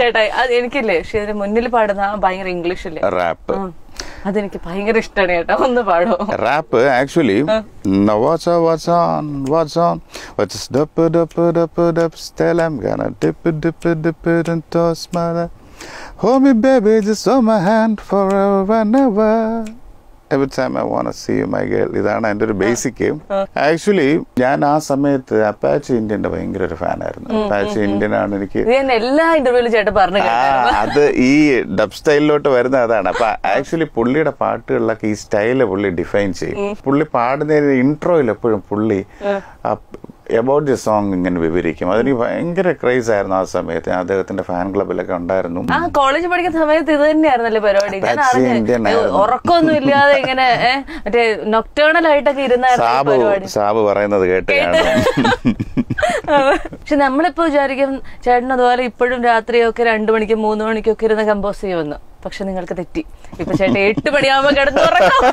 ചേട്ടാ അത് എനിക്കില്ലേ ഷീതിന്റെ മുന്നിൽ പാടുന്ന ആ ഭയങ്കര ഇംഗ്ലീഷില്ലേ റാപ്പ് ഉം. അതെനിക്ക് ഭയങ്കര ഇഷ്ടമാണ് ചേട്ടാ ഒന്ന് പാടോ rap actually what's what's on what's on what's ഡപ്പ് ഡപ്പ് ഡപ്പ് ഡപ്പ് still I'm gonna dip it dip it dip it and toss my Hold me baby just hold my hand forever and ever Every time I wanna see you my girl ഇതാണ് എൻ്റെ ഒരു basic actually ഞാൻ ആ സമയത്ത് Apache ഇന്ത്യൻ്റെ ഭയങ്കര ഒരു ഫാനായിരുന്നു Apache Indian ആണ് എനിക്ക് ഇത് ഞാൻ എല്ലാ ഇന്റർവ്യൂവിലും ചേട്ടൻ പറഞ്ഞു ആ, അത് ഈ ഡബ് സ്റ്റൈലിലോട്ട് വരുന്ന അതാണ് അപ്പൊ ആക്ച്വലി പുള്ളിയുടെ പാട്ടുകളിലൊക്കെ ഈ സ്റ്റൈല് പുള്ളി ഡിഫൈൻ ചെയ്യും പുള്ളി പാടുന്നതിന് ഇൻട്രോയിൽ എപ്പോഴും പുള്ളി എബൌട്ട് ദി സോങ് ഇങ്ങനെ വിവരിക്കും അതെനിക്ക് ഭയങ്കര ക്രൈസ് ആയിരുന്നു ആ സമയത്ത് ഞാൻ അദ്ദേഹത്തിന്റെ ഫാൻ ക്ലബിലൊക്കെ ഉണ്ടായിരുന്നു ആ കോളേജ് പഠിക്കുന്ന സമയത്ത് ഇത് തന്നെയായിരുന്നല്ലേ പരിപാടി ഞാൻ Apache Indian അറിഞ്ഞു ആയിരുന്നു. ഉറക്കമൊന്നും ഇല്ലാതെ ഇങ്ങനെ ഏ, മറ്റേ നൊക്ടേണൽ ആയിട്ടൊക്കെ ഇരുന്നായിരുന്നു ഈ സാബു പരിപാടി സാബു പറയുന്നത് കേട്ട് കാണും പക്ഷെ നമ്മളിപ്പോ വിചാരിക്കും ചേട്ടൻ അതുപോലെ ഇപ്പോഴും രാത്രിയൊക്കെ രണ്ടു മണിക്കും മൂന്ന് മണിക്കും ഒക്കെ ഇരുന്ന് കമ്പോസ് ചെയ്യുമെന്ന് പക്ഷെ നിങ്ങൾക്ക് തെറ്റി ഇപ്പൊ ചേട്ടൻ എട്ട് മണിയാവുമ്പോ കിടന്നുറങ്ങാം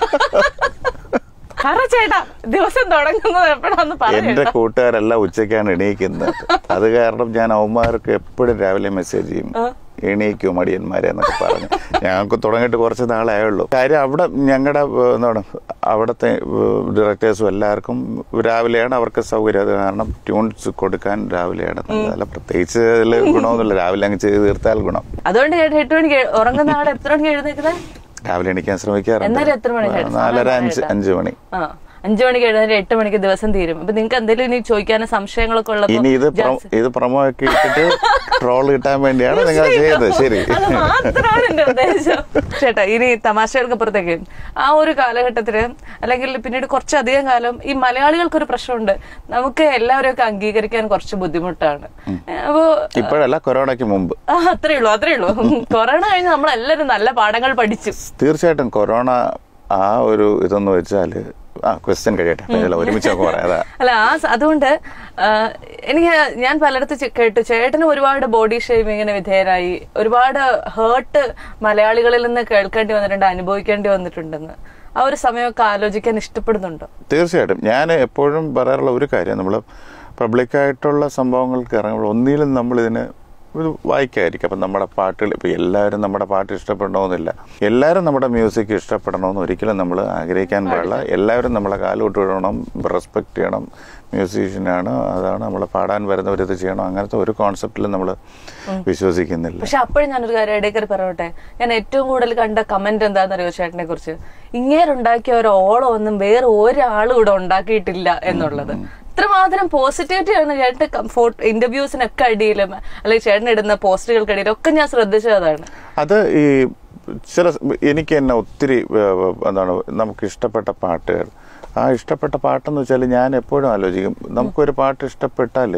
പറ ചേട്ടാ ദിവസം തുടങ്ങുന്നത് എപ്പോഴാന്ന് എന്റെ പറഞ്ഞു കൂട്ടുകാരെല്ലാം ഉച്ചയ്ക്കാണ് എണീക്കുന്നത് അത് കാരണം ഞാൻ അവന്മാർക്ക് എപ്പോഴും രാവിലെ മെസ്സേജ് ചെയ്യും എണീക്കോ മടിയന്മാരെ എന്നൊക്കെ പറഞ്ഞു ഞങ്ങൾക്ക് തുടങ്ങിയിട്ട് കുറച്ച് നാളേ ആയുള്ളൂ കാര്യം അവിടെ ഞങ്ങളുടെ എന്താണ് അവിടുത്തെ ഡയറക്ടേഴ്സും എല്ലാവർക്കും രാവിലെയാണ് അവർക്ക് സൗകര്യം അത് കാരണം ട്യൂൺസ് കൊടുക്കാൻ രാവിലെയാണ് നല്ലത് അല്ല പ്രത്യേകിച്ച് അതിൽ ഗുണമൊന്നുമില്ല രാവിലെ അങ്ങ് ചെയ്ത് തീർത്താൽ ഗുണം അതുകൊണ്ട് ചേട്ടൻ എട്ട് മണിക്ക് എഴു- ഉറങ്ങുന്ന ആൾ എത്ര മണിക്ക് എഴുന്നേക്കുന്നത് രാവിലെ എണീക്കാൻ ശ്രമിക്കാറുണ്ട് എന്നാലും എത്ര മണി ചേട്ടാ? നാലര സാധാരണ അഞ്ച് ചേട്ടാ? അഞ്ച് മണി ആ അഞ്ചു മണിക്ക് എഴുന്നേറ്റ് എട്ട് മണിക്ക് ദിവസം തീരും അപ്പൊ നിങ്ങൾക്ക് എന്തെങ്കിലും ഇനി ചോദിക്കാനും സംശയങ്ങളൊക്കെ ഉള്ളപ്പോ ഇനി ഇത് പ്രൊ- ജാസ്- ഇത് പ്രൊമോ ഒക്കെ ഇട്ടിട്ട് ട്രോൾ കിട്ടാൻ വേണ്ടിയാണ് നിങ്ങൾ ചെയ്തത് ശരി അത് മാത്രമാണ് എന്റെ ഉദ്ദേശം ചേട്ടാ ഇനി തമാശകൾക്കപ്പുറത്തേക്ക് ആ ഒരു കാലഘട്ടത്തില് അല്ലെങ്കിൽ പിന്നീട് കുറച്ചധികം കാലം ഈ മലയാളികൾക്കൊരു പ്രശ്നമുണ്ട് നമുക്ക് എല്ലാവരെയും ഒക്കെ അംഗീകരിക്കാൻ കുറച്ച് ബുദ്ധിമുട്ടാണ് അപ്പോ ഇപ്പോഴല്ല കൊറോണയ്ക്ക് മുമ്പ് ആ, അത്രേ ഉള്ളൂ അത്രേ ഉള്ളൂ കൊറോണ കഴിഞ്ഞ് നമ്മളെല്ലാരും നല്ല പാഠങ്ങൾ പഠിച്ചു തീർച്ചയായിട്ടും കൊറോണ ആ ഒരു ഇതെന്ന് വെച്ചാല് ആ ക്വസ്റ്റ്യൻ കഴിയട്ടെ അല്ല, ഒരുമിച്ച് നമുക്ക് പറയാം അതാ അല്ല ആ സ- അതുകൊണ്ട് ആ, എനിക്ക് ഞാൻ പലയിടത്ത് ചെ- കേട്ടു ചേട്ടന് ഒരുപാട് ബോഡി ഷേമിങ്ങിന് വിധേയരായി ഒരുപാട് ഹേർട്ട് മലയാളികളിൽ നിന്ന് കേൾക്കേണ്ടി വന്നിട്ടുണ്ട് അനുഭവിക്കേണ്ടി വന്നിട്ടുണ്ടെന്ന് ആ ഒരു സമയമൊക്കെ ആലോചിക്കാൻ ഇഷ്ടപ്പെടുന്നുണ്ടോ തീർച്ചയായിട്ടും ഞാൻ എപ്പോഴും പറയാറുള്ള ഒരു കാര്യം നമ്മൾ പബ്ലിക്കായിട്ടുള്ള സംഭവങ്ങൾക്ക് ഇറങ്ങുമ്പോൾ ഒന്നിലും നമ്മൾ ഇതിന് ഒരു വായിക്കായിരിക്കും അപ്പം നമ്മുടെ പാട്ടുകൾ ഇപ്പം എല്ലാവരും നമ്മുടെ പാട്ട് ഇഷ്ടപ്പെടണമെന്നില്ല എല്ലാവരും നമ്മുടെ മ്യൂസിക് ഇഷ്ടപ്പെടണമെന്ന് ഒരിക്കലും നമ്മൾ ആഗ്രഹിക്കാൻ പാടില്ല എല്ലാവരും നമ്മളെ കാലോട്ട് വിടണം റെസ്പെക്ട് ചെയ്യണം മ്യൂസീഷ്യനാണ് അതാണ് നമ്മൾ പാടാൻ വരുന്നവരിത് ചെയ്യണം അങ്ങനത്തെ ഒരു കോൺസെപ്റ്റിലും നമ്മൾ വിശ്വസിക്കുന്നില്ല പക്ഷെ അപ്പോഴും ഞാനൊരു കാര്യം ഇടയ്ക്കറി പറയട്ടെ ഞാൻ ഏറ്റവും കൂടുതൽ കണ്ട കമന്റ് എന്താണെന്നറിയോ ചേട്ടനെ കുറിച്ച് ഇങ്ങേരുണ്ടാക്കിയ ഒരു ഓളം ഒന്നും വേറെ ഒരാളും ഇവിടെ ഉണ്ടാക്കിയിട്ടില്ല എന്നുള്ളത് ഇത്രമാത്രം പോസിറ്റിവിറ്റി ആണ് ചേട്ടൻ ഇന്റർവ്യൂസിനൊക്കെ അടിയിലും അല്ലെങ്കിൽ ചേട്ടൻ ഇടുന്ന പോസ്റ്റുകൾക്കിടയിലും ഒക്കെ ഞാൻ ശ്രദ്ധിച്ചത് അതാണ് അത് ഈ ചില എനിക്ക് തന്നെ ഒത്തിരി ഏ, എന്താണ് നമുക്ക് ഇഷ്ടപ്പെട്ട പാട്ടുകൾ ആ ഇഷ്ടപ്പെട്ട പാട്ടെന്ന് വെച്ചാൽ ഞാൻ എപ്പോഴും ആലോചിക്കും നമുക്കൊരു പാട്ട് ഇഷ്ടപ്പെട്ടാൽ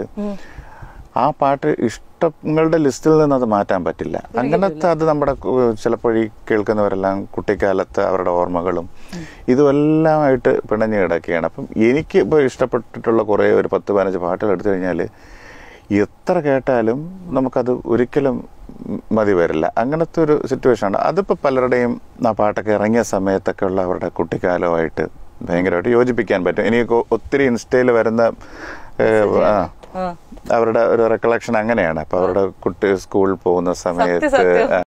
ആ പാട്ട് ഇഷ്ടങ്ങളുടെ ലിസ്റ്റിൽ നിന്ന് അത് മാറ്റാൻ പറ്റില്ല അങ്ങനത്തെ അത് നമ്മുടെ ചിലപ്പോൾ ഈ കേൾക്കുന്നവരെല്ലാം കുട്ടിക്കാലത്ത് അവരുടെ ഓർമ്മകളും ഇതുമെല്ലാമായിട്ട് പിണഞ്ഞു കിടക്കുകയാണ് അപ്പം എനിക്ക് ഇപ്പോൾ ഇഷ്ടപ്പെട്ടിട്ടുള്ള കുറേ ഒരു പത്ത് പതിനഞ്ച് പാട്ടുകൾ എടുത്തു കഴിഞ്ഞാൽ എത്ര കേട്ടാലും നമുക്കത് ഒരിക്കലും മതി വരില്ല അങ്ങനത്തെ ഒരു സിറ്റുവേഷൻ ആണ് അതിപ്പോൾ പലരുടെയും ആ പാട്ടൊക്കെ ഇറങ്ങിയ സമയത്തൊക്കെ ഉള്ള അവരുടെ കുട്ടിക്കാലമായിട്ട് ഭയങ്കരമായിട്ട് യോജിപ്പിക്കാൻ പറ്റും എനിക്ക് ഒത്തിരി ഇൻസ്റ്റയിൽ വരുന്ന ഏഹ്, ആ, ആ. അവരുടെ ഒരു റെക്കളക്ഷൻ അങ്ങനെയാണ് അപ്പൊ അവരുടെ കുട്ടി സ്കൂളിൽ പോകുന്ന സമയത്ത് സത്യം. ആ,